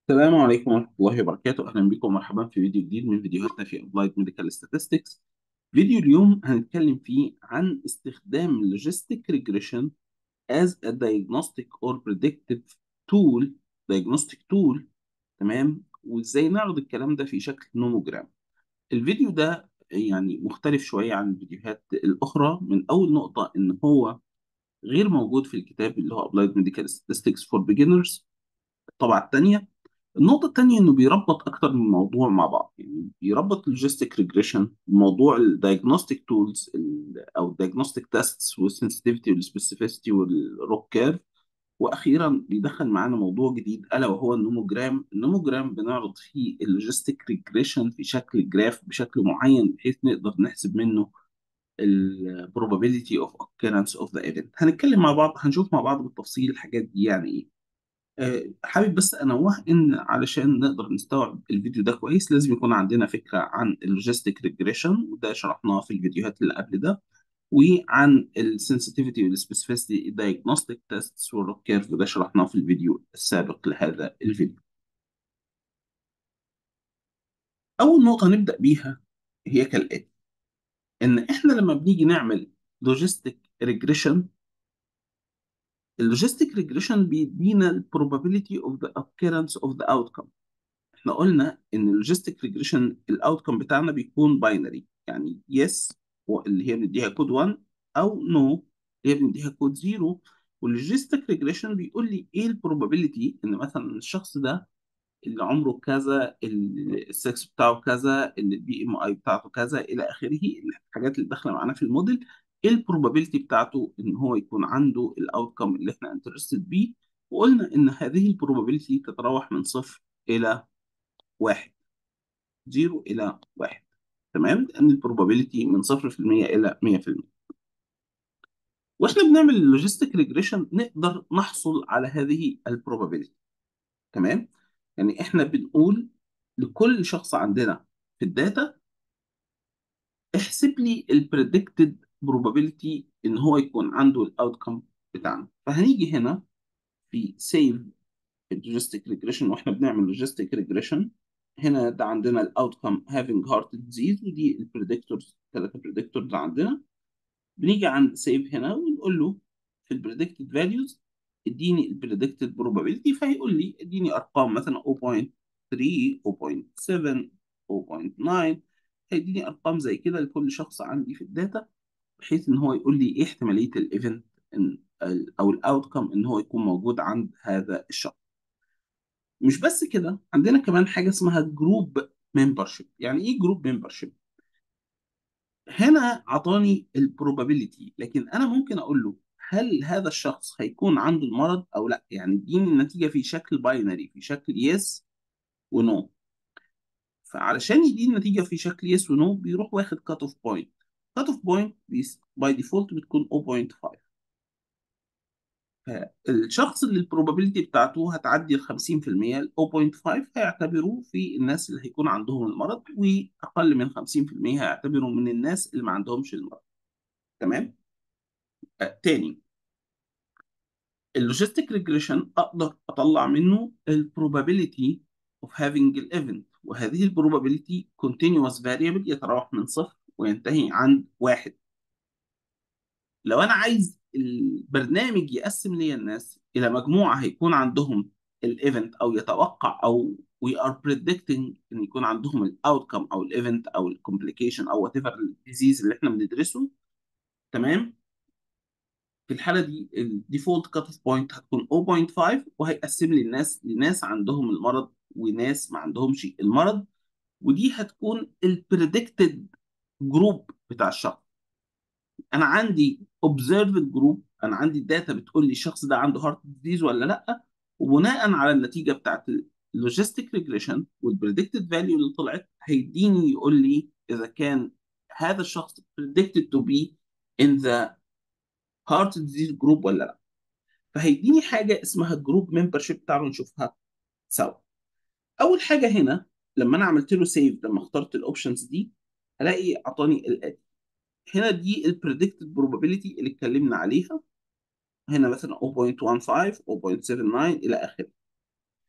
السلام عليكم ورحمة الله وبركاته أهلا بكم ومرحبا في فيديو جديد من فيديوهاتنا في Applied Medical Statistics فيديو اليوم هنتكلم فيه عن استخدام Logistic Regression as a diagnostic or predictive tool diagnostic tool تمام وإزاي نعرض الكلام ده في شكل نوموجرام الفيديو ده يعني مختلف شوية عن الفيديوهات الأخرى من أول نقطة إن هو غير موجود في الكتاب اللي هو Applied Medical Statistics for Beginners الطبعة الثانية النقطة التانية إنه بيربط أكتر من موضوع مع بعض، يعني بيربط اللوجيستيك ريجريشن بموضوع الدايجنوستيك تولز أو الدايجنوستيك تيستس والسنسيتيفيتي والسبيسيفيستي والروك كيرف وأخيرا بيدخل معانا موضوع جديد ألا وهو النوموجرام، النوموجرام بنعرض فيه اللوجيستيك ريجريشن في شكل جراف بشكل معين بحيث نقدر نحسب منه ال probability of occurrence of the event. هنتكلم مع بعض هنشوف مع بعض بالتفصيل الحاجات دي يعني إيه. آه، حابب بس انوه ان علشان نقدر نستوعب الفيديو ده كويس لازم يكون عندنا فكره عن اللوجيستيك ريجريشن وده شرحناه في الفيديوهات اللي قبل ده وعن السنسيتيفيتي والسبيسيفيستي دايجنوستيك تيستس والروك كيرف وده شرحناه في الفيديو السابق لهذا الفيديو. اول نقطه نبدا بيها هي كالاتي ان احنا لما بنيجي نعمل لوجيستيك ريجريشن اللوجيستيك ريجريشن بيدينا ال probability of the occurrence of the outcome احنا قلنا ان اللوجيستيك ريجريشن الاوتكم بتاعنا بيكون باينري يعني يس اللي هي بنديها كود 1 او نو اللي هي بنديها كود 0 واللوجيستيك ريجريشن بيقول لي ايه البروبابيلتي ان مثلا الشخص ده اللي عمره كذا اللي السكس بتاعه كذا اللي البي ام اي بتاعته كذا الى اخره الحاجات اللي داخله معانا في الموديل ايه البروبابيلتي بتاعته ان هو يكون عنده الاوتكم اللي احنا انترستد بيه وقلنا ان هذه البروبابيلتي تتراوح من صفر الى واحد 0 إلى 1 تمام لأن البروبابيلتي من 0% إلى 100% واحنا بنعمل اللوجيستيك ريجريشن نقدر نحصل على هذه البروبابيلتي تمام يعني احنا بنقول لكل شخص عندنا في الداتا احسب لي البريدكتد probability ان هو يكون عنده الاوتكم بتاعنا فهنيجي هنا في سيف اللوجيستيك ريجريشن واحنا بنعمل لوجيستيك ريجريشن هنا ده عندنا الاوتكم having heart disease ودي البريدكتورز ثلاثه بريدكتورز عندنا بنيجي عند سيف هنا ونقول له في البريدكتد فاليوز اديني البريدكتد probability فهيقول لي اديني ارقام مثلا 0.3 0.7 0.9 هيديني ارقام زي كده لكل شخص عندي في الداتا بحيث ان هو يقول لي ايه احتماليه الايفنت او الاوتكم ان هو يكون موجود عند هذا الشخص مش بس كده عندنا كمان حاجه اسمها جروب ممبرشيب يعني ايه جروب ممبرشيب هنا عطاني البروبابيلتي لكن انا ممكن اقول له هل هذا الشخص هيكون عنده المرض او لا يعني اديني النتيجه في شكل باينري في شكل يس ونو فعلشان يديني النتيجه في شكل يس ونو بيروح واخد كات اوف بوينت كات اوف بوينت باي ديفولت بتكون 0.5 فالشخص اللي البروبابيلتي بتاعته هتعدي ال 50% ال 0.5 هيعتبروه في الناس اللي هيكون عندهم المرض واقل من 50% هيعتبروا من الناس اللي ما عندهمش المرض تمام آه تاني اللوجيستيك ريجريشن اقدر اطلع منه البروبابيلتي of having an event وهذه البروبابيلتي continuous variable يتراوح من صفر وينتهي عند واحد لو انا عايز البرنامج يقسم لي الناس الى مجموعه هيكون عندهم الايفنت او يتوقع او we are predicting ان يكون عندهم الاوتكم او الايفنت او الكومبليكيشن او وات ايفر الديزيز اللي احنا بندرسه تمام في الحاله دي الديفولت كات اوف بوينت هتكون 0.5 وهيقسم لي الناس لناس عندهم المرض وناس ما عندهمش المرض ودي هتكون البريدكتد جروب بتاع الشخص انا عندي observed جروب انا عندي الداتا بتقول لي الشخص ده عنده هارت ديزيز ولا لا وبناء على النتيجه بتاعت اللوجيستيك ريجريشن والبريدكتد فاليو اللي طلعت هيديني يقول لي اذا كان هذا الشخص predicted to be in the heart disease group ولا لا فهيديني حاجه اسمها جروب ممبرشيب تعالوا نشوفها سوا اول حاجه هنا لما انا عملت له سيف لما اخترت الاوبشنز دي هلاقي اعطاني الاتي هنا دي البريدكتد probability اللي اتكلمنا عليها هنا مثلا 0.15 0.79 الى اخره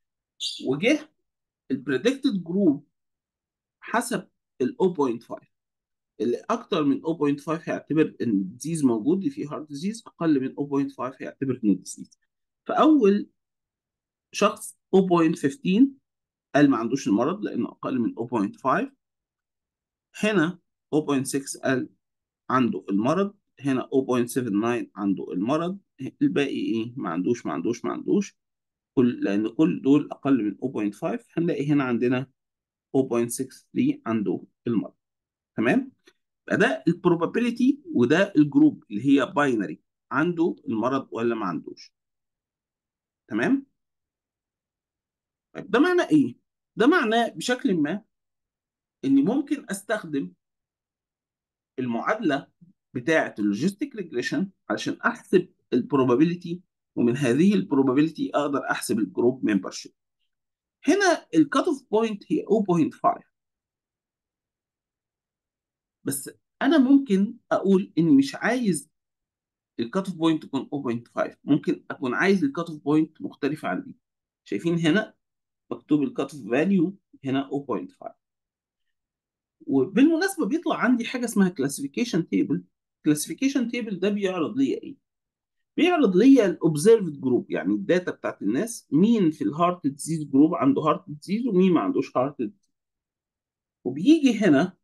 وجه البريدكتد جروب حسب ال 0.5 اللي اكتر من 0.5 هيعتبر ان الديزيز موجود في هارت ديزيز اقل من 0.5 هيعتبر ان ديزيز فاول شخص 0.15 قال ما عندوش المرض لانه اقل من 0.5 هنا 0.6 قال عنده المرض هنا 0.79 عنده المرض الباقي ايه ما عندوش ما عندوش ما عندوش كل لان كل دول اقل من 0.5 هنلاقي هنا عندنا 0.63 عنده المرض تمام يبقى ده البروبابيلتي وده الجروب اللي هي باينري عنده المرض ولا ما عندوش تمام طيب ده معناه ايه ده معناه بشكل ما اني ممكن استخدم المعادله بتاعه اللوجيستيك ريجريشن علشان احسب البروبابيلتي ومن هذه البروبابيلتي اقدر احسب الجروب ممبرشيب هنا الكات اوف بوينت هي 0.5 بس انا ممكن اقول اني مش عايز الكات اوف بوينت تكون 0.5 ممكن اكون عايز الكات اوف بوينت مختلفه عن دي شايفين هنا مكتوب الكات اوف فاليو هنا 0.5 وبالمناسبه بيطلع عندي حاجه اسمها كلاسيفيكيشن تيبل كلاسيفيكيشن تيبل ده بيعرض لي ايه بيعرض لي الاوبزرفد جروب يعني الداتا بتاعت الناس مين في الهارت ديزيز جروب عنده هارت ديزيز ومين ما عندوش هارت ديزيز وبيجي هنا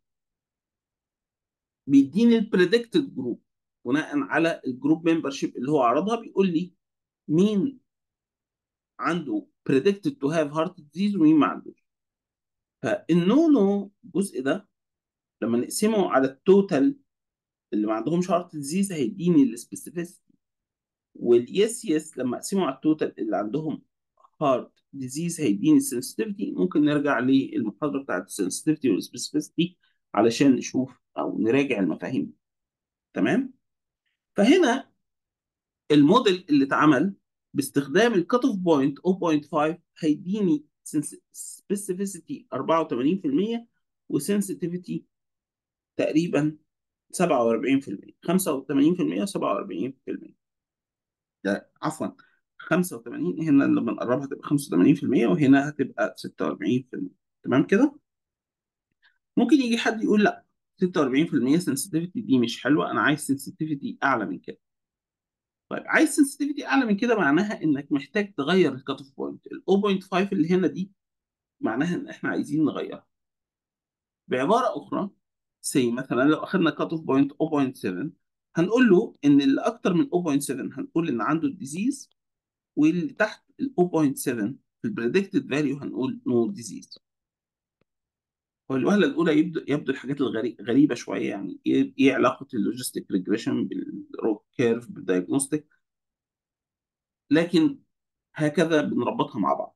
بيديني البريدكتد جروب بناء على الجروب ممبرشيب اللي هو عرضها بيقول لي مين عنده predicted to have heart disease ومين ما عندوش فالنونو الجزء ده لما نقسمه على التوتال اللي ما عندهمش هارت ديزيز هيديني السبيسيفيستي واليس يس لما اقسمه على التوتال اللي عندهم هارت ديزيز هيديني السنسيتيفيتي ممكن نرجع للمحاضره بتاعت السنسيتيفيتي والسبيسيفيستي علشان نشوف او نراجع المفاهيم تمام فهنا الموديل اللي اتعمل باستخدام الكات اوف بوينت 0.5 هيديني سبيسيفيسيتي 84% وسنسيتيفيتي تقريبا 47% 85% و47% ده عفوا 85 هنا لما نقربها تبقى 85% وهنا هتبقى 46% تمام كده ممكن يجي حد يقول لا 46% سنسيتيفيتي دي مش حلوه انا عايز سنسيتيفيتي اعلى من كده طيب عايز سنسيتيفيتي اعلى من كده معناها انك محتاج تغير الكات اوف بوينت ال 0.5 اللي هنا دي معناها ان احنا عايزين نغيرها بعباره اخرى سي مثلا لو اخذنا كات اوف بوينت 0.7 هنقول له ان اللي اكتر من 0.7 هنقول ان عنده الديزيز واللي تحت ال 0.7 في البريدكتد فاليو هنقول نو ديزيز والوهله الاولى يبدو يبدو الحاجات الغريبه شويه يعني ايه إيه علاقه اللوجيستيك ريجريشن بالروك كيرف بالدايجنوستيك لكن هكذا بنربطها مع بعض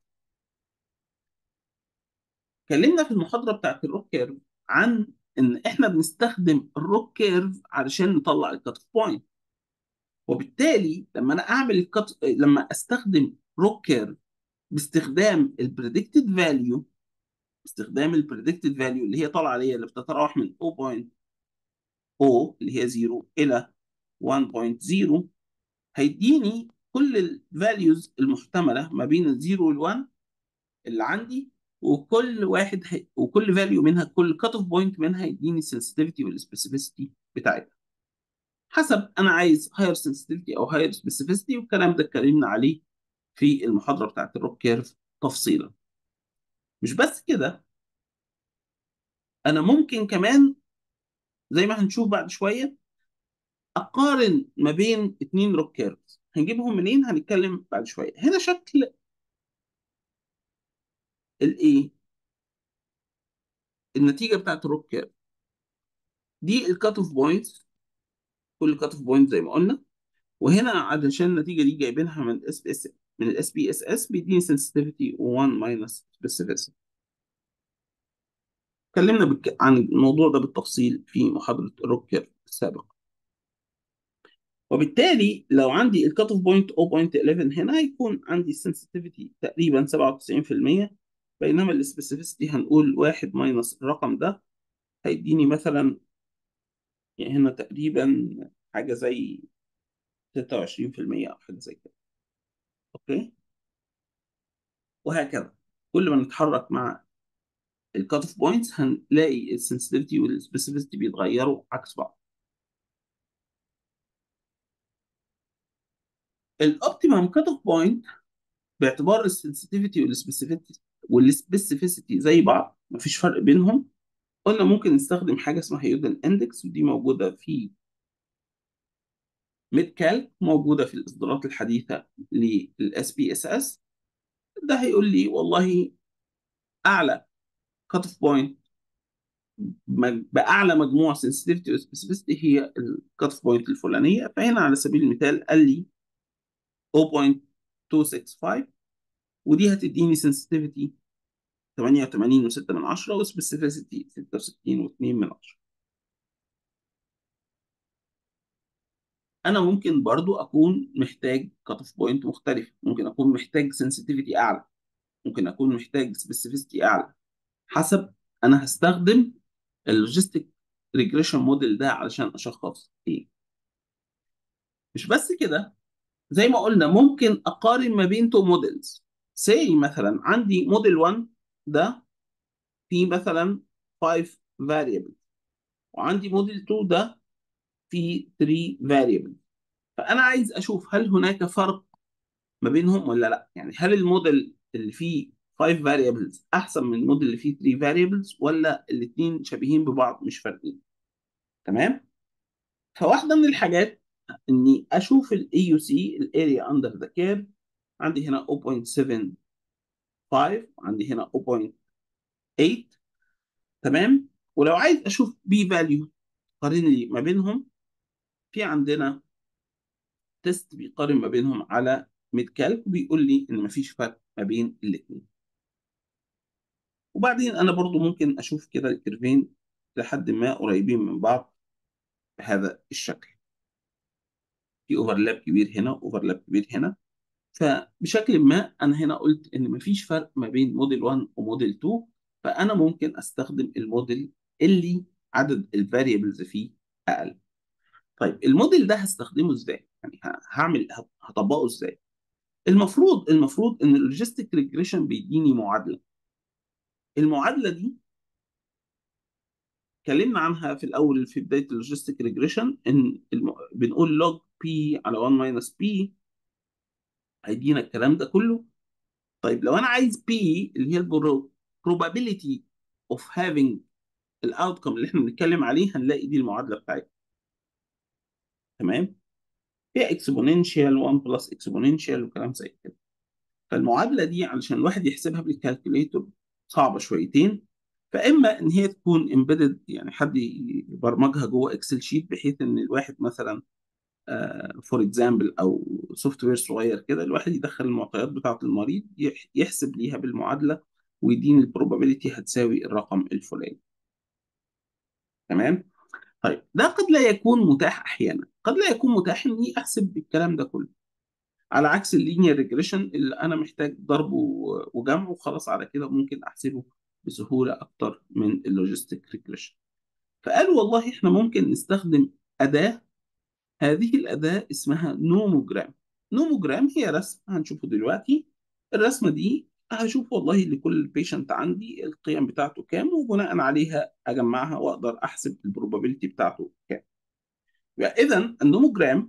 اتكلمنا في المحاضره بتاعت الروك كيرف عن ان احنا بنستخدم الروك كيرف علشان نطلع الكات اوف بوينت وبالتالي لما انا اعمل الكات لما استخدم روك كيرف باستخدام البريدكتد فاليو باستخدام البريدكتد فاليو اللي هي طالعه ليا اللي بتتراوح من 0.0 اللي هي 0 الى 1.0 هيديني كل الفاليوز المحتمله ما بين ال 0 وال 1 اللي عندي وكل واحد هي... وكل فاليو منها كل كات اوف بوينت منها يديني السنسيتيفيتي والسبيسيفيستي بتاعتها حسب انا عايز هاير سنسيتيفيتي او هاير سبيسيفيستي والكلام ده اتكلمنا عليه في المحاضره بتاعت الروك كيرف تفصيلا مش بس كده انا ممكن كمان زي ما هنشوف بعد شويه اقارن ما بين اتنين روك كيرفز هنجيبهم منين هنتكلم بعد شويه هنا شكل الايه النتيجه بتاعت الروك كيرف دي الكات اوف بوينتس كل كات اوف بوينت زي ما قلنا وهنا علشان النتيجه دي جايبينها من الاس بي اس من الاس بي اس اس بيديني سنسيتيفيتي 1 ماينس سبيسيفيسيتي اتكلمنا بك... عن الموضوع ده بالتفصيل في محاضره الروك كيرف السابقه وبالتالي لو عندي الكات اوف بوينت 0.11 هنا هيكون عندي السنسيتيفيتي تقريبا 97% بينما السبيسيفيستي هنقول واحد ماينس الرقم ده هيديني مثلا يعني هنا تقريبا حاجة زي 26% أو حاجة زي كده أوكي وهكذا كل ما نتحرك مع الكات اوف بوينتس هنلاقي السنسيتيفيتي والسبيسيفيتي بيتغيروا عكس بعض الاوبتيمم كات اوف بوينت باعتبار السنسيتيفيتي والسبيسيفيتي والسبيسيفيسيتي زي بعض مفيش فرق بينهم قلنا ممكن نستخدم حاجه اسمها يودن اندكس ودي موجوده في ميد كالك موجوده في الاصدارات الحديثه للاس بي اس اس ده هيقول لي والله اعلى كات اوف بوينت باعلى مجموع سنسيتيفيتي وسبيسيفيتي هي الكات اوف بوينت الفلانيه فهنا على سبيل المثال قال لي 0.265 ودي هتديني سنسيتيفيتي 88.6 من 10 وسبيسيفيسيتي 66.2 من 10 انا ممكن برضو اكون محتاج كات اوف بوينت مختلف ممكن اكون محتاج سنسيتيفيتي اعلى ممكن اكون محتاج سبيسيفيسيتي اعلى حسب انا هستخدم اللوجيستيك ريجريشن موديل ده علشان اشخص ايه مش بس كده زي ما قلنا ممكن اقارن ما بين تو موديلز سي مثلا عندي موديل 1 ده فيه مثلا 5 variables وعندي موديل 2 ده فيه 3 variables فانا عايز اشوف هل هناك فرق ما بينهم ولا لا يعني هل الموديل اللي فيه 5 variables احسن من الموديل اللي فيه 3 variables ولا الاثنين شبيهين ببعض مش فارقين تمام فواحده من الحاجات اني اشوف الاي يو سي الاريا اندر ذا كيرف عندي هنا 0.75 عندي هنا 0.8 تمام ولو عايز اشوف بي فاليو قارن لي ما بينهم في عندنا تيست بيقارن ما بينهم على ميد كالك وبيقول لي ان مفيش فرق ما بين الاثنين وبعدين انا برضو ممكن اشوف كده الكيرفين لحد ما قريبين من بعض بهذا الشكل في اوفرلاب كبير هنا اوفرلاب كبير هنا فبشكل ما انا هنا قلت ان مفيش فرق ما بين موديل 1 وموديل 2 فانا ممكن استخدم الموديل اللي عدد الفاريبلز فيه اقل طيب الموديل ده هستخدمه ازاي يعني هعمل هطبقه ازاي المفروض المفروض ان اللوجيستيك ريجريشن بيديني معادله المعادله دي اتكلمنا عنها في الاول في بدايه اللوجيستيك ريجريشن ان الم... بنقول log p على 1 minus p هيدينا الكلام ده كله طيب لو انا عايز p اللي هي البرو... probability of having الاوتكم اللي احنا بنتكلم عليه هنلاقي دي المعادله بتاعتها تمام فيها اكسبوننشال 1 بلس اكسبوننشال وكلام زي كده فالمعادله دي علشان الواحد يحسبها بالكالكوليتور صعبه شويتين فاما ان هي تكون امبيدد يعني حد يبرمجها جوه اكسل شيت بحيث ان الواحد مثلا فور اكزامبل او سوفت وير صغير كده الواحد يدخل المعطيات بتاعه المريض يح- يحسب ليها بالمعادله ويديني البروبابيلتي هتساوي الرقم الفلاني تمام طيب ده قد لا يكون متاح احيانا قد لا يكون متاح اني احسب الكلام ده كله على عكس اللينير ريجريشن اللي انا محتاج ضرب و- وجمع وخلاص على كده ممكن احسبه بسهوله اكتر من اللوجيستيك ريجريشن فقالوا والله احنا ممكن نستخدم اداه هذه الاداه اسمها نوموجرام نوموجرام هي رسم هنشوفه دلوقتي الرسمه دي هشوف والله لكل بيشنت عندي القيم بتاعته كام وبناء عليها اجمعها واقدر احسب البروبابيلتي بتاعته كام اذا النوموجرام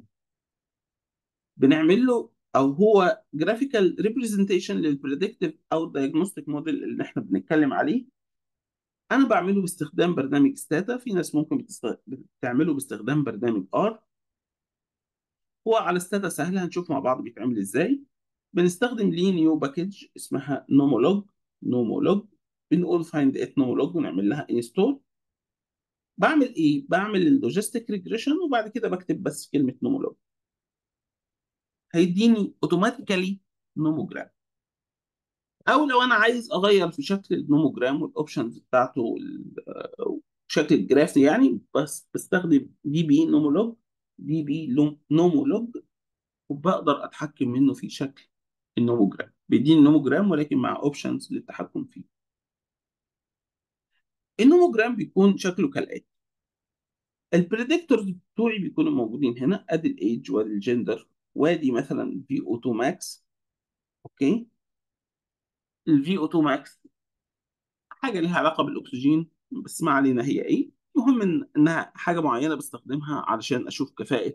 بنعمل له او هو جرافيكال ريبريزنتيشن للبريدكتيف او الدايجنوستيك موديل اللي احنا بنتكلم عليه انا بعمله باستخدام برنامج ستاتا في ناس ممكن بتست... بتعمله باستخدام برنامج ار هو على ستاتا سهله هنشوف مع بعض بيتعمل ازاي بنستخدم ليه نيو باكج اسمها نومولوج نومولوج بنقول فايند ات نومولوج ونعمل لها انستول بعمل ايه بعمل اللوجيستيك ريجريشن وبعد كده بكتب بس كلمه نومولوج هيديني اوتوماتيكالي نوموجرام او لو انا عايز اغير في شكل النوموجرام والاوبشنز بتاعته وال- شكل الجراف يعني بس بستخدم دي بي نومولوج دي بي لوم- نومولوج وبقدر اتحكم منه في شكل النوموجرام بيديني نوموجرام ولكن مع اوبشنز للتحكم فيه النوموجرام بيكون شكله كالاتي البريدكتورز بتوعي بيكونوا موجودين هنا ادي الايدج وادي الجندر وادي مثلا في اوتو ماكس اوكي الفي او 2 ماكس حاجه ليها علاقه بالاكسجين بس ما علينا هي ايه المهم إن انها حاجه معينه بستخدمها علشان اشوف كفاءه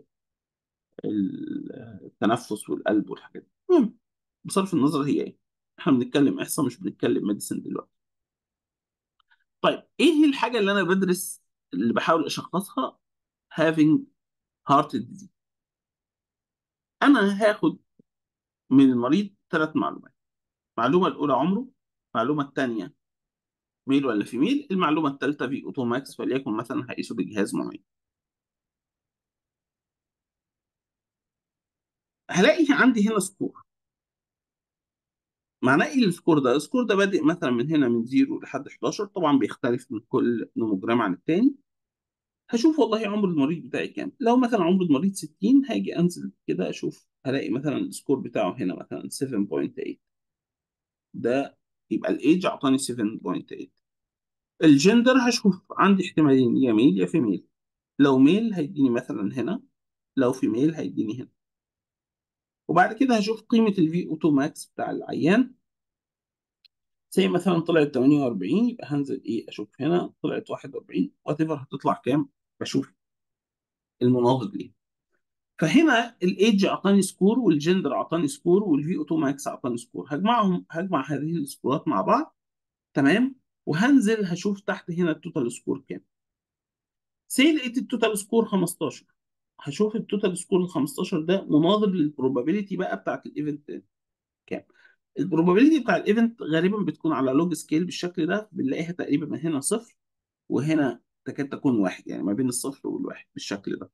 التنفس والقلب والحاجات دي المهم بصرف النظر هي ايه احنا بنتكلم احصاء مش بنتكلم ميديسن دلوقتي طيب ايه هي الحاجه اللي انا بدرس اللي بحاول اشخصها having heart disease انا هاخد من المريض ثلاث معلومات المعلومه الاولى عمره المعلومه الثانيه ميل ولا فيميل المعلومه الثالثه في اوتو ماكس فليكن مثلا هقيسه بجهاز معين هلاقي عندي هنا سكور معناه ايه السكور ده؟ السكور ده بادئ مثلا من هنا من 0 لحد 11 طبعا بيختلف من كل نوموجرام عن التاني هشوف والله عمر المريض بتاعي كام لو مثلا عمر المريض 60 هاجي انزل كده اشوف هلاقي مثلا السكور بتاعه هنا مثلا 7.8 ده يبقى الايدج اعطاني 7.8 الجندر هشوف عندي احتمالين يا ميل يا فيميل لو ميل هيديني مثلا هنا لو فيميل هيديني هنا وبعد كده هشوف قيمة الفي اوتو ماكس بتاع العيان زي مثلا طلعت 48 يبقى هنزل ايه اشوف هنا طلعت 41 وات ايفر هتطلع كام بشوف المناظر ليه فهنا الايدج اعطاني سكور والجندر اعطاني سكور والفي اوتو ماكس اعطاني سكور هجمعهم هجمع هذه السكورات مع بعض تمام وهنزل هشوف تحت هنا التوتال سكور كام سي لقيت التوتال سكور 15 هشوف التوتال سكور ال 15 ده مناظر للبروبابيلتي بقى بتاعت الايفنت كام البروبابيلتي بتاع الايفنت غالبا بتكون على لوج سكيل بالشكل ده بنلاقيها تقريبا من هنا صفر وهنا تكاد تكون واحد يعني ما بين الصفر والواحد بالشكل ده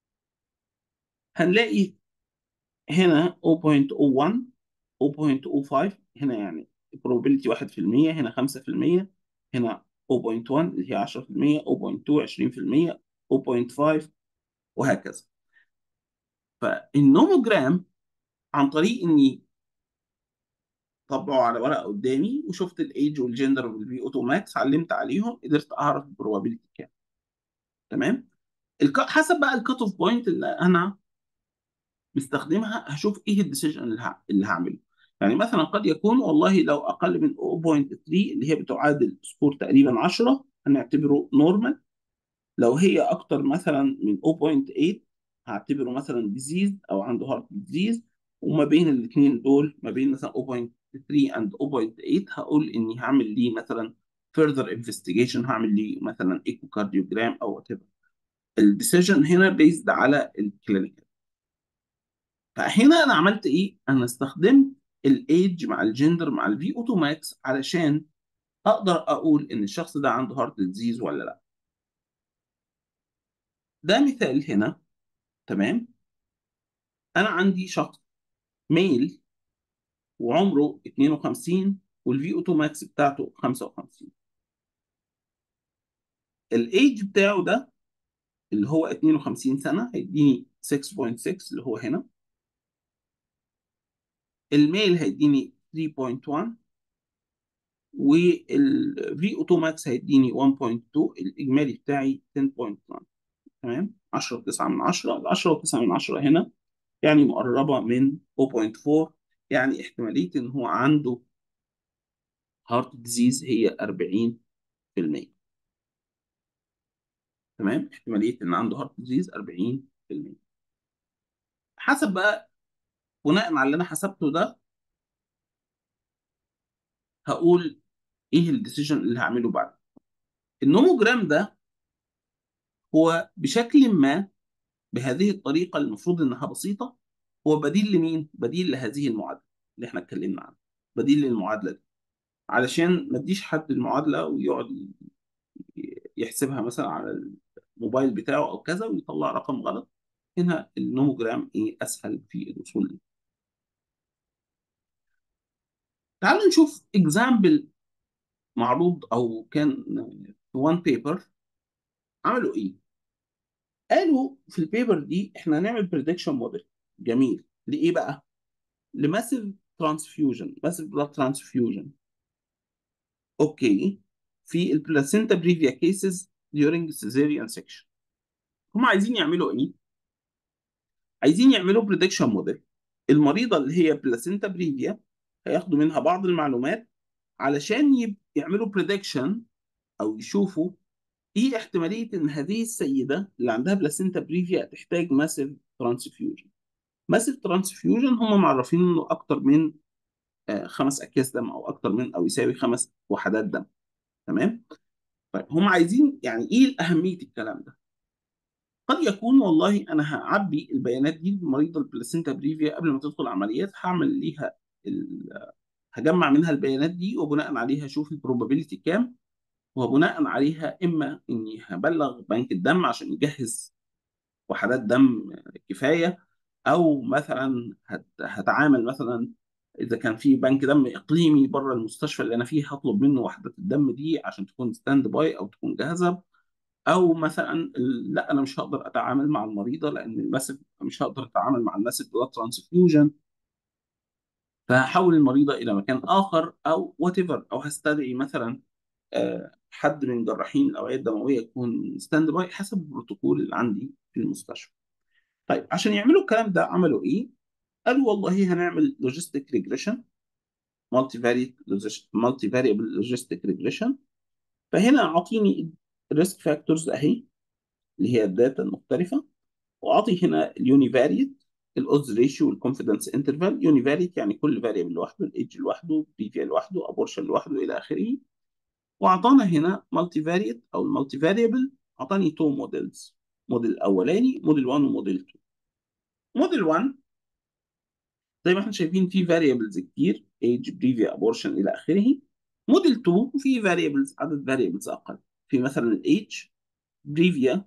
هنلاقي هنا 0.01 0.05 هنا يعني probability 1% هنا 5% هنا 0.1 اللي هي 10% 0.2 20% 0.5 وهكذا فالنوموجرام عن طريق اني طبعه على ورقه قدامي وشفت الايدج والجندر والفي اوتو ماكس علمت عليهم قدرت اعرف البروبابيلتي كام تمام الك... حسب بقى الكات اوف بوينت اللي انا مستخدمها هشوف ايه الديسيجن اللي, ه... اللي هعمله يعني مثلا قد يكون والله لو اقل من 0.3 اللي هي بتعادل سكور تقريبا 10 هنعتبره نورمال لو هي اكتر مثلا من 0.8 هعتبره مثلا ديزيز او عنده هارت ديزيز وما بين الاثنين دول ما بين مثلا 0.3 and 0.8 هقول اني هعمل ليه مثلا further investigation هعمل ليه مثلا ايكو كارديوجرام او وات ايفر الديسيجن هنا بيزد على الكلينيكال فهنا انا عملت ايه؟ انا استخدمت الايدج مع الجندر مع الفي اوتو ماكس علشان اقدر اقول ان الشخص ده عنده هارت ديزيز ولا لا ده مثال هنا تمام انا عندي شخص ميل وعمره 52 والفي اوتو ماكس بتاعته 55 الايدج بتاعه ده اللي هو 52 سنه هيديني 6.6 اللي هو هنا الميل هيديني 3.1 والفي اوتو ماكس هيديني 1.2 الاجمالي بتاعي 10.9 تمام 10 و9 من 10 ال 10 و9 من 10 هنا يعني مقربه من 0.4 يعني احتماليه ان هو عنده هارت ديزيز هي 40% تمام احتماليه ان عنده هارت ديزيز 40% حسب بقى بناء على اللي انا حسبته ده هقول ايه الديسيجن اللي هعمله بعد النوموجرام ده هو بشكل ما بهذه الطريقه المفروض انها بسيطه هو بديل لمين بديل لهذه المعادله اللي احنا اتكلمنا عنها بديل للمعادله دي علشان ما اديش حد المعادله ويقعد يحسبها مثلا على الموبايل بتاعه او كذا ويطلع رقم غلط هنا النوموجرام ايه اسهل في الوصول ليه تعالوا نشوف اكزامبل معروض او كان في وان بيبر عملوا ايه قالوا في البيبر دي احنا هنعمل بريدكشن موديل جميل لايه بقى لماسيف ترانسفيوجن ماسيف بلاد ترانسفيوجن اوكي في البلاسينتا بريفيا كيسز during cesarean section هم عايزين يعملوا ايه عايزين يعملوا بريدكشن موديل المريضه اللي هي بلاسينتا بريفيا هياخدوا منها بعض المعلومات علشان يب- يعملوا بريدكشن او يشوفوا ايه احتماليه ان هذه السيده اللي عندها بلاسينتا بريفيا تحتاج ماسيف ترانسفيوجن ماسيف ترانسفيوجن هم معرفين انه اكتر من آه، خمس اكياس دم او اكتر من او يساوي خمس وحدات دم تمام طيب هم عايزين يعني ايه اهميه الكلام ده قد يكون والله انا هعبي البيانات دي لمريض البلاسينتا بريفيا قبل ما تدخل عمليات هعمل ليها ال... هجمع منها البيانات دي وبناء عليها اشوف البروبابيلتي كام وبناء عليها اما اني هبلغ بنك الدم عشان يجهز وحدات دم كفايه او مثلا هت... هتعامل مثلا اذا كان في بنك دم اقليمي بره المستشفى اللي انا فيه هطلب منه وحدات الدم دي عشان تكون ستاند باي او تكون جاهزه او مثلا لا انا مش هقدر اتعامل مع المريضه لان الماسف مش هقدر اتعامل مع الماسف بلاد ترانسفيوجن فهحول المريضه الى مكان اخر او وات ايفر او هستدعي مثلا آه، حد من جراحين الاوعيه الدمويه يكون ستاند باي حسب البروتوكول اللي عندي في المستشفى. طيب عشان يعملوا الكلام ده عملوا ايه؟ قالوا والله هنعمل لوجيستيك ريجريشن مالتي فاريت مالتي فاريبل لوجيستيك ريجريشن فهنا اعطيني الريسك فاكتورز اهي اللي هي الداتا المختلفه واعطي هنا اليوني فاريت الاودز ريشيو والكونفدنس انترفال يوني فاريت يعني كل فاريبل لوحده الايدج لوحده بريفيا لوحده ابورشن لوحده الى اخره واعطانا هنا مالتي فاريت او المالتي فاريبل اعطاني تو موديلز موديل الاولاني موديل 1 وموديل 2 موديل 1 زي ما احنا شايفين فيه فاريبلز كتير ايج بريفيا ابورشن الى اخره موديل 2 فيه فاريبلز عدد فاريبلز اقل في مثلا الايج بريفيا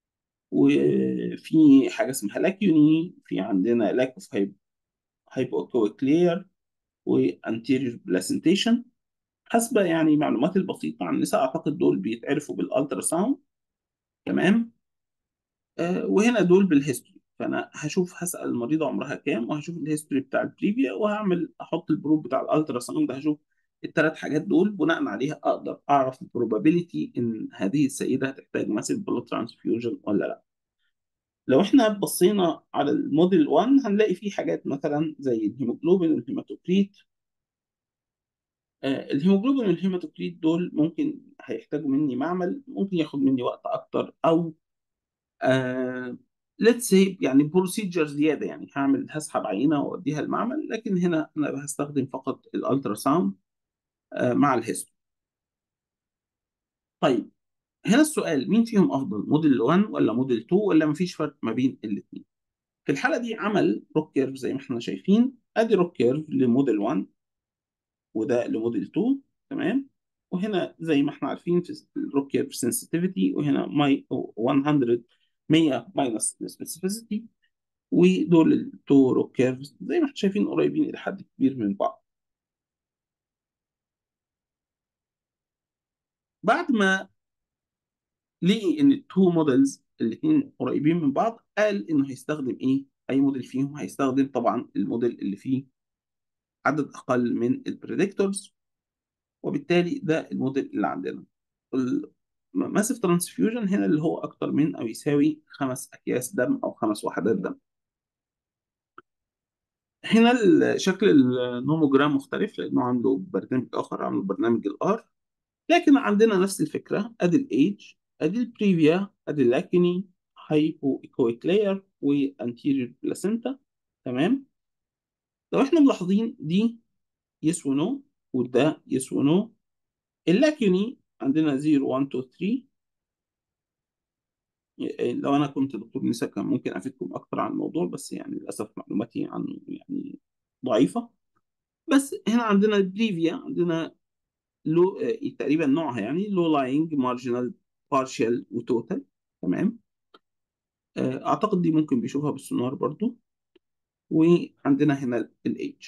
وفي حاجه اسمها لاكيوني في عندنا لاك اوف هايبوكوكلير وانتيريور بلاسنتيشن حسب يعني معلوماتي البسيطه عن النساء اعتقد دول بيتعرفوا بالالترا ساوند تمام آه وهنا دول بالهيستوري فانا هشوف هسال المريضه عمرها كام وهشوف الهيستوري بتاع البريفيا وهعمل احط البروب بتاع الالترا ساوند هشوف الثلاث حاجات دول بناء عليها اقدر اعرف البروبابيلتي ان هذه السيده هتحتاج ماسيف بلود ترانسفيوجن ولا لا لو احنا بصينا على الموديل 1 هنلاقي فيه حاجات مثلا زي الهيموجلوبين والهيماتوكريت آه الهيموجلوبين والهيماتوكريت دول ممكن هيحتاجوا مني معمل ممكن ياخد مني وقت اكتر او ليتس سي يعني بروسيجر زياده يعني هعمل هسحب عينه واوديها المعمل لكن هنا انا هستخدم فقط الالترا ساوند آه مع الهيستو طيب هنا السؤال مين فيهم افضل موديل 1 ولا موديل 2 ولا مفيش فرق ما بين الاثنين في الحاله دي عمل روك كيرف زي ما احنا شايفين ادي روك كيرف لموديل 1 وده لموديل 2 تمام وهنا زي ما احنا عارفين في الروك كيرف سنسيتيفيتي وهنا ماي 100 100 ماينس سبيسيفيسيتي ودول التو روك كيرفز زي ما احنا شايفين قريبين الى حد كبير من بعض بعد ما لقي ان التو موديلز الاثنين قريبين من بعض قال انه هيستخدم ايه اي موديل فيهم هيستخدم طبعا الموديل اللي فيه عدد اقل من البريدكتورز وبالتالي ده الموديل اللي عندنا ماسيف ترانسفيوجن هنا اللي هو اكتر من او يساوي خمس اكياس دم او خمس وحدات دم هنا شكل النوموجرام مختلف لانه عنده برنامج اخر عنده برنامج الار لكن عندنا نفس الفكره ادي الايج ادي البريفيا ادي اللاكني هايبو ايكويكلير وانتيريور بلاسينتا تمام لو احنا ملاحظين دي يس ونو وده يس ونو اللاكني عندنا 0 1 2 3 لو انا كنت دكتور نساء كان ممكن افيدكم اكتر عن الموضوع بس يعني للاسف معلوماتي عنه يعني ضعيفه بس هنا عندنا البريفيا عندنا لو تقريبا نوعها يعني لو لاينج مارجنال بارشال وتوتال تمام اعتقد دي ممكن بيشوفها بالسونار برضو وعندنا هنا الايدج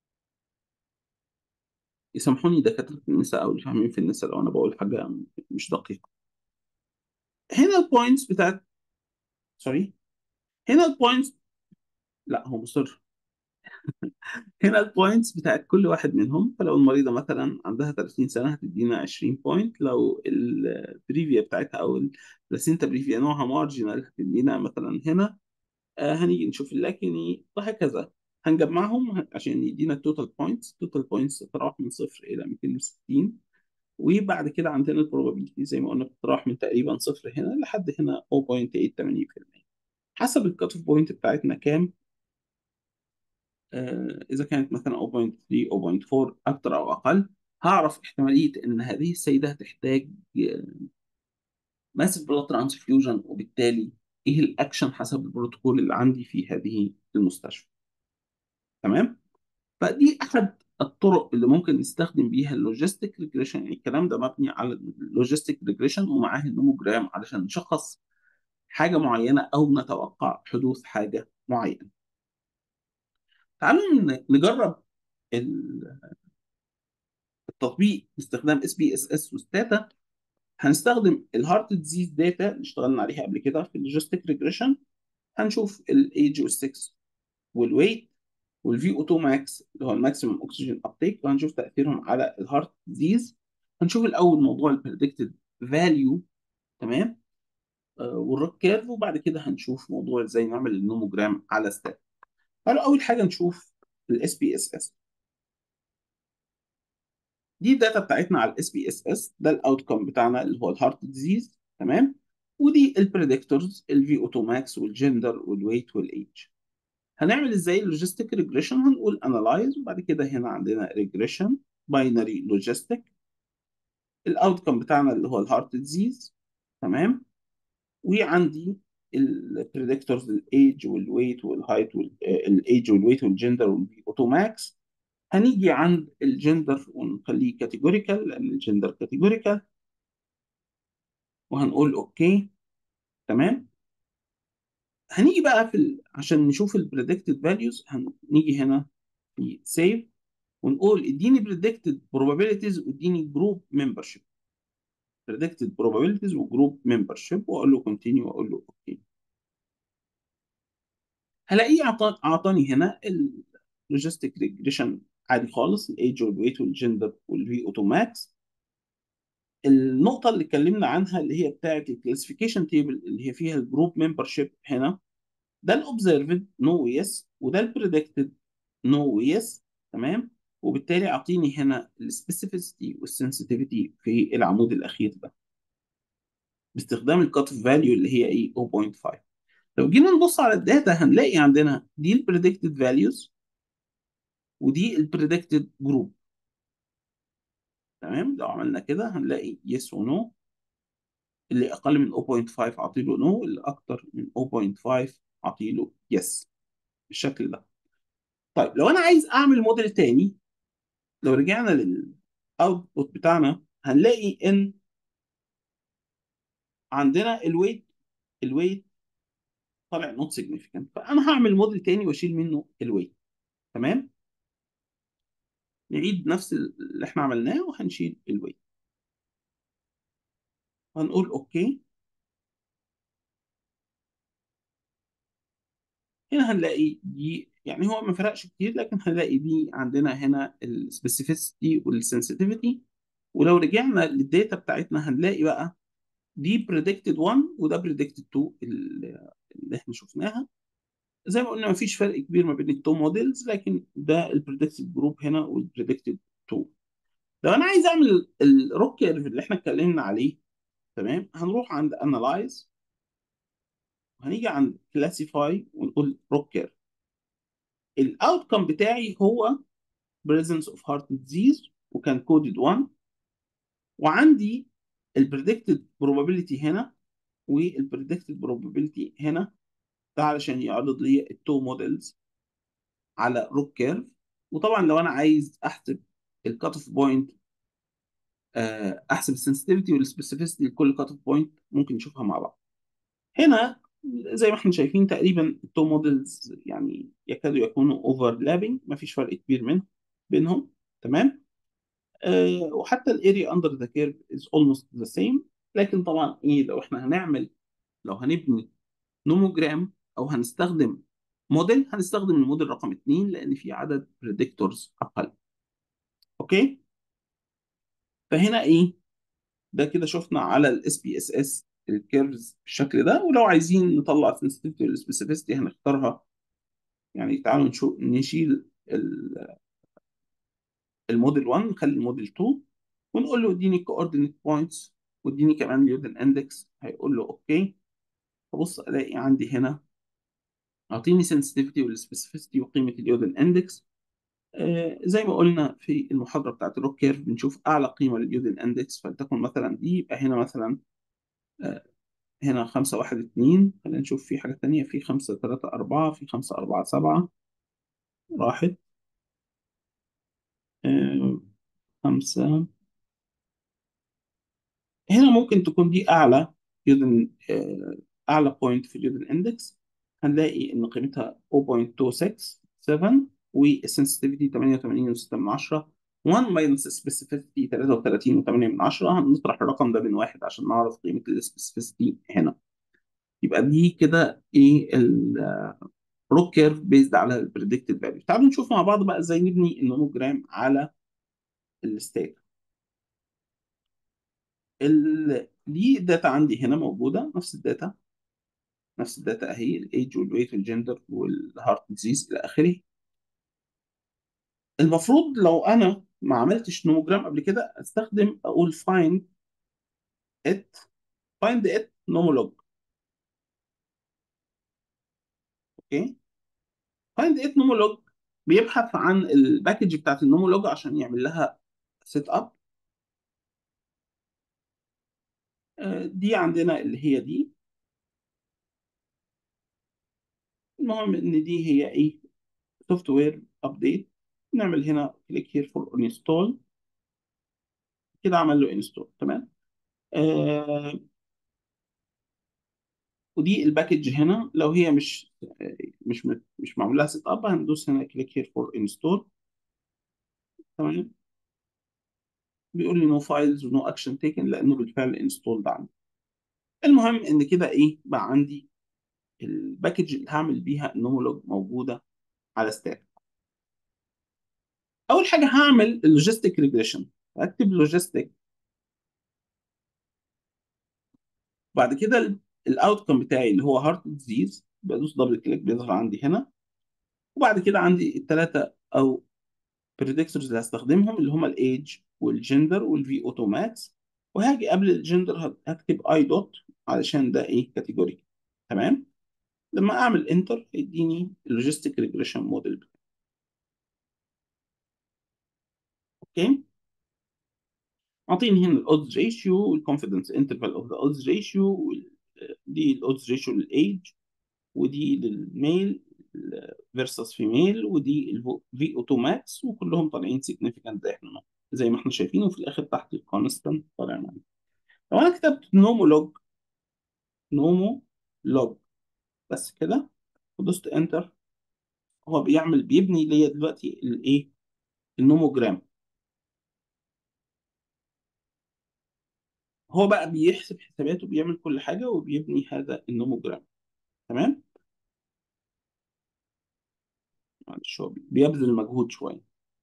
يسامحوني دكاتره النساء او اللي فاهمين في النساء لو انا بقول حاجه مش دقيقه هنا البوينتس بتاعت سوري هنا البوينتس لا هو مصر هنا البوينتس بتاعت كل واحد منهم فلو المريضه مثلا عندها 30 سنه هتدينا 20 بوينت لو البريفيا بتاعتها او البلاسينتا بريفيا نوعها مارجنال هتدينا مثلا هنا آه هنيجي نشوف اللاكني وهكذا هنجمعهم عشان يدينا التوتال بوينتس التوتال بوينتس تتراوح من صفر الى 260 وبعد كده عندنا البروبابيلتي زي ما قلنا بتتراوح من تقريبا صفر هنا لحد هنا 0.880% حسب الكات اوف بوينت بتاعتنا كام آه اذا كانت مثلا 0.3 0.4 اكتر او اقل هعرف احتماليه ان هذه السيده هتحتاج ماسف بلاد ترانسفيوجن وبالتالي ايه الاكشن حسب البروتوكول اللي عندي في هذه المستشفى تمام فدي احد الطرق اللي ممكن نستخدم بيها اللوجيستيك ريجريشن يعني الكلام ده مبني على اللوجيستيك ريجريشن ومعاه النوموجرام علشان نشخص حاجه معينه او نتوقع حدوث حاجه معينه تعالوا نجرب التطبيق باستخدام اس بي اس اس وستاتا هنستخدم الهارت ديزيز داتا اللي اشتغلنا عليها قبل كده في اللوجيستيك ريجريشن هنشوف الايج والسكس والويت والفي او 2 ماكس اللي هو الماكسيمم اوكسجين ابتيك وهنشوف تاثيرهم على الهارت ديزيز هنشوف الاول موضوع البريدكتد فاليو تمام آه والروك كيرف وبعد كده هنشوف موضوع ازاي نعمل النوموجرام على ستات تعالوا اول حاجه نشوف الاس بي اس اس دي الداتا بتاعتنا على الاس بي اس اس ده الاوتكم بتاعنا اللي هو الهارت ديزيز تمام ودي البريدكتورز الفي اوتو ماكس والجندر والويت والايج هنعمل ازاي اللوجيستيك ريجريشن هنقول انالايز وبعد كده هنا عندنا ريجريشن باينري لوجيستيك الاوتكم بتاعنا اللي هو الهارت ديزيز تمام وعندي البريدكتورز الايج والويت والهايت والايج والويت والجندر والفي اوتو ماكس هنيجي عند الجندر ونخليه كاتيجوريكال لان الجندر كاتيجوريكال وهنقول اوكي تمام هنيجي بقى في ال... عشان نشوف البريدكتد فاليوز هنيجي هنا في سيف ونقول اديني بريدكتد probabilities واديني جروب ممبرشيب predicted probabilities وجروب ممبرشيب واقول له continue واقول له اوكي هلاقيه اعطاني هنا اللوجيستيك ريجريشن عادي خالص الايج والويت والجندر والفي اوتو ماكس النقطة اللي اتكلمنا عنها اللي هي بتاعة الكلاسيفيكيشن تيبل اللي هي فيها الجروب ممبرشيب هنا ده الاوبزرفد نو يس وده البريدكتد نو يس تمام وبالتالي اعطيني هنا السبيسيفيسيتي والسنسيتيفيتي في العمود الاخير ده باستخدام الكات اوف فاليو اللي هي ايه 0.5 لو جينا نبص على الداتا هنلاقي عندنا دي البريدكتد فاليوز ودي البريدكتد جروب تمام لو عملنا كده هنلاقي يس ونو اللي اقل من 0.5 اعطيله نو اللي اكتر من 0.5 اعطيله يس بالشكل ده طيب لو انا عايز اعمل موديل تاني لو رجعنا للاوتبوت بتاعنا هنلاقي ان عندنا الويت الويت طالع نوت سيجنيفيكانت فانا هعمل موديل تاني واشيل منه الويت تمام نعيد نفس اللي احنا عملناه وهنشيل الويت هنقول اوكي هنا هنلاقي دي يعني هو ما فرقش كتير لكن هنلاقي دي عندنا هنا السبيسيفيسيتي والسنسيتيفيتي ولو رجعنا للداتا بتاعتنا هنلاقي بقى دي بريدكتد 1 وده بريدكتد 2 اللي احنا شفناها زي ما قلنا مفيش فرق كبير ما بين التو موديلز لكن ده البريدكتد جروب هنا والبريدكتد 2 لو انا عايز اعمل الروك كيرف اللي احنا اتكلمنا عليه تمام هنروح عند انالايز وهنيجي عند كلاسيفاي ونقول روك كيرف الاوتكم بتاعي هو presence of heart disease وكان كودد 1 وعندي البريدكتد probability هنا والبريدكتد probability هنا ده علشان يعرض لي التو موديلز على روك كيرف وطبعا لو انا عايز احسب الكات اوف بوينت احسب السنسيتيفيتي والسبيسيفيسيتي لكل كات اوف بوينت ممكن نشوفها مع بعض هنا زي ما احنا شايفين تقريبا التو موديلز يعني يكادوا يكونوا اوفرلابنج مفيش فرق كبير منهم بينهم تمام أه وحتى الاريا اندر ذا كيرف از اولموست ذا سيم لكن طبعا ايه لو احنا هنعمل لو هنبني نوموجرام او هنستخدم موديل هنستخدم الموديل رقم 2 لان في عدد بريدكتورز اقل اوكي فهنا ايه ده كده شفنا على الاس بي اس اس الكيرفز بالشكل ده ولو عايزين نطلع السنسيتيفيتي والسبيسيفيستي هنختارها يعني تعالوا نشوف نشيل ال- الموديل 1 نخلي الموديل 2 ونقول له اديني coordinate points واديني كمان اليودن اندكس هيقول له اوكي فبص الاقي عندي هنا اعطيني sensitivity والسبيسيفيستي وقيمه اليودن اندكس آه زي ما قلنا في المحاضره بتاعت الروك كيرف بنشوف اعلى قيمه لليودن اندكس فلتكن مثلا دي يبقى هنا مثلا آه هنا 5 1 2 خلينا نشوف في حاجه ثانيه في 5 3 4 في 5 4 7 راحت آه خمسة هنا ممكن تكون دي أعلى يودن آه، أعلى بوينت في اليودن إندكس هنلاقي إن قيمتها 0.267 والسنسitivity 88.6 1 ماينس سبيسيفيستي 33.8 من 10 هنطرح الرقم ده من واحد عشان نعرف قيمة السبيسيفيستي هنا يبقى دي كده إيه الروك كيرف بيزد على البريدكتد فاليو تعالوا نشوف مع بعض بقى إزاي نبني النوموجرام على الستيت ال... دي داتا عندي هنا موجودة نفس الداتا نفس الداتا اهي الايج والويت والجندر والهارت ديزيز الى اخره المفروض لو انا ما عملتش نوموجرام قبل كده استخدم اقول find it find it nomolog اوكي find it nomolog بيبحث عن الباكج بتاعت النومولوج عشان يعمل لها سيت اب دي عندنا اللي هي دي المهم ان دي هي ايه سوفت وير ابديت نعمل هنا كليك هير فور انستول كده عمل له انستول تمام آه ودي الباكج هنا لو هي مش مش مش معمول لها سيت اب هندوس هنا كليك هير فور انستول تمام بيقول لي نو فايلز ونو اكشن تيكن لانه بالفعل انستولد عندي المهم ان كده ايه بقى عندي الباكج اللي هعمل بيها النومولوج موجوده على ستاك اول حاجه هعمل اللوجيستيك ريجريشن اكتب لوجيستيك بعد كده الاوتكم بتاعي اللي هو هارت ديزيز بدوس دبل كليك بيظهر عندي هنا وبعد كده عندي الثلاثه او بريدكتورز اللي هستخدمهم اللي هم الايج والجندر والفي اوتو ماكس وهاجي قبل الجندر هكتب اي دوت علشان ده ايه كاتيجوري تمام لما اعمل انتر يديني اللوجيستيك ريجريشن موديل اوكي اعطيني هنا الاودز ريشيو والكونفيدنس انترفال اوف ذا اودز ريشيو دي الاودز ريشيو للايج ودي للميل فيرسس فيميل ودي الفي اوتو ماكس وكلهم طالعين سيجنيفيكانت زي احنا زي ما احنا شايفين وفي الاخر تحت الكونستنت طالع معانا لو انا كتبت نومو لوج نومو لوج بس كده ودوست انتر هو بيعمل بيبني ليا دلوقتي الايه النوموجرام هو بقى بيحسب حساباته بيعمل كل حاجه وبيبني هذا النوموجرام تمام معلش هو بيبذل مجهود شويه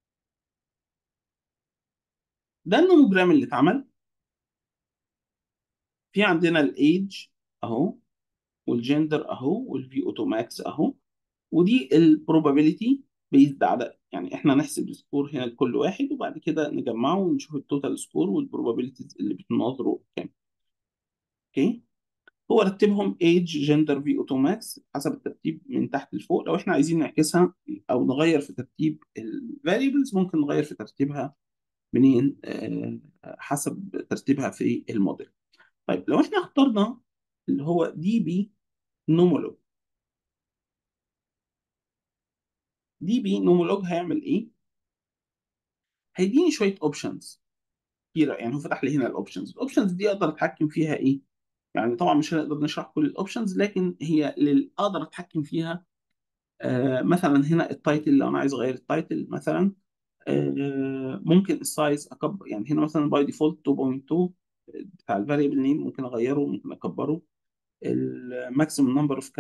ده النوموجرام اللي اتعمل في عندنا الايج اهو والجندر اهو والفي اوتو ماكس اهو ودي البروبابيلتي بيزد على يعني احنا نحسب السكور هنا لكل واحد وبعد كده نجمعه ونشوف التوتال سكور والبروبابيلتيز اللي بتناظره كام اوكي هو رتبهم ايج جندر في اوتو ماكس حسب الترتيب من تحت لفوق لو احنا عايزين نعكسها او نغير في ترتيب الفاريبلز ممكن نغير في ترتيبها منين آه حسب ترتيبها في الموديل طيب لو احنا اخترنا اللي هو دي بي نومولوج دي بي نومولوج هيعمل ايه هيديني شويه اوبشنز كتيره يعني هو فتح لي هنا الاوبشنز الاوبشنز دي اقدر اتحكم فيها ايه يعني طبعا مش هنقدر نشرح كل الاوبشنز لكن هي اللي اقدر اتحكم فيها آه مثلا هنا التايتل لو انا عايز اغير التايتل مثلا آه ممكن السايز اكبر يعني هنا مثلا باي ديفولت 2.2 بتاع الفاريبل نيم ممكن اغيره ممكن اكبره الماكسيمم نمبر اوف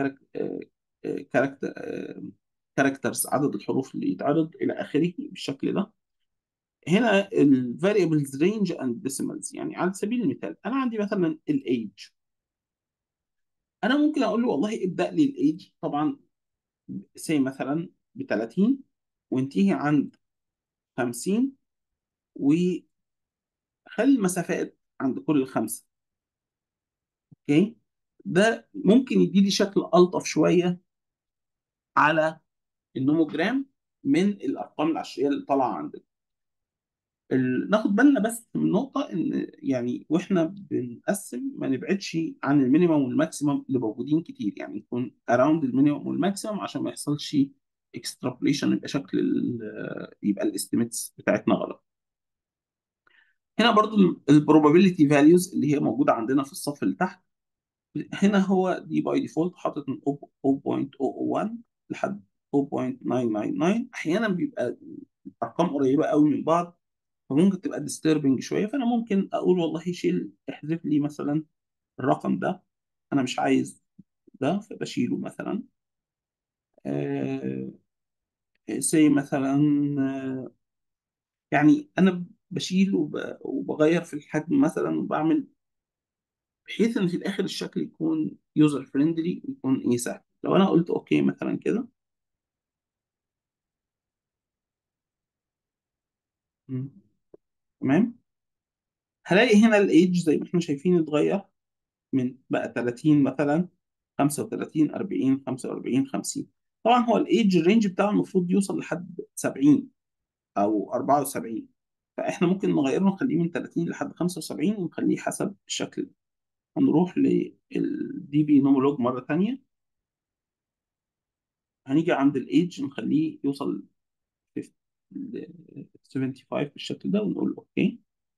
كاركترز عدد الحروف اللي يتعرض الى اخره بالشكل ده هنا الفاريبلز رينج اند ديسيمالز يعني على سبيل المثال انا عندي مثلا الايج انا ممكن اقول له والله ابدا لي الايج طبعا سي مثلا ب 30 وانتهي عند 50 وخلي المسافات عند كل خمسة اوكي ده ممكن يديلي شكل ألطف شوية على النوموجرام من الأرقام العشرية اللي طالعة عندنا ال- ناخد بالنا بس من نقطة إن يعني وإحنا بنقسم ما نبعدش عن المينيمم والماكسيمم اللي موجودين كتير يعني يكون أراوند المينيمم والماكسيمم عشان ما يحصلش اكسترابوليشن يبقى شكل ال- يبقى الاستيميتس بتاعتنا غلط. هنا برضو البروبابيلتي فاليوز اللي هي موجودة عندنا في الصف اللي تحت هنا هو دي باي ديفولت حاطط من 0.001 لحد 0.999 احيانا بيبقى ارقام قريبه قوي من بعض فممكن تبقى disturbing شويه فانا ممكن اقول والله شيل احذف لي مثلا الرقم ده انا مش عايز ده فبشيله مثلا آه زي مثلا آه يعني انا بشيل وب- وبغير في الحجم مثلا وبعمل بحيث ان في الاخر الشكل يكون يوزر فريندلي ويكون ايه سهل لو انا قلت اوكي مثلا كده مم. تمام هلاقي هنا الايدج زي ما احنا شايفين اتغير من بقى 30 مثلا 35 40 45 50 طبعا هو الايدج الرينج بتاعه المفروض يوصل لحد 70 او 74 فاحنا ممكن نغيره نخليه من 30 لحد 75 ونخليه حسب الشكل ده هنروح للدي بي نومولوج مرة تانية هنيجي عند الايدج نخليه يوصل ل 75 بالشكل ده ونقول اوكي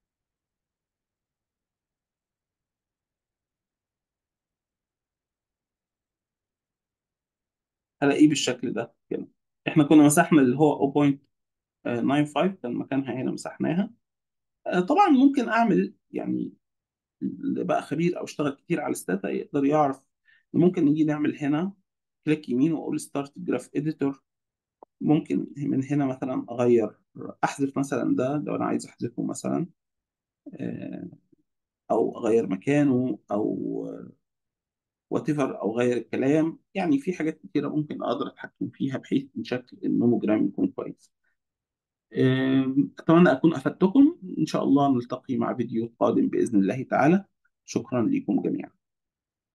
هلاقيه بالشكل ده كده احنا كنا مسحنا اللي هو 0.95 كان مكانها هنا مسحناها آه، طبعا ممكن اعمل يعني اللي بقى خبير او اشتغل كتير على الستاتا يقدر يعرف إن ممكن نيجي نعمل هنا كليك يمين واقول ستارت جراف اديتور ممكن من هنا مثلا اغير احذف مثلا ده لو انا عايز احذفه مثلا آه، او اغير مكانه او وات ايفر او اغير الكلام يعني في حاجات كتيره ممكن اقدر اتحكم فيها بحيث ان شكل النوموجرام يكون كويس آم، اتمنى اكون افدتكم ان شاء الله نلتقي مع فيديو قادم باذن الله تعالى شكرا لكم جميعا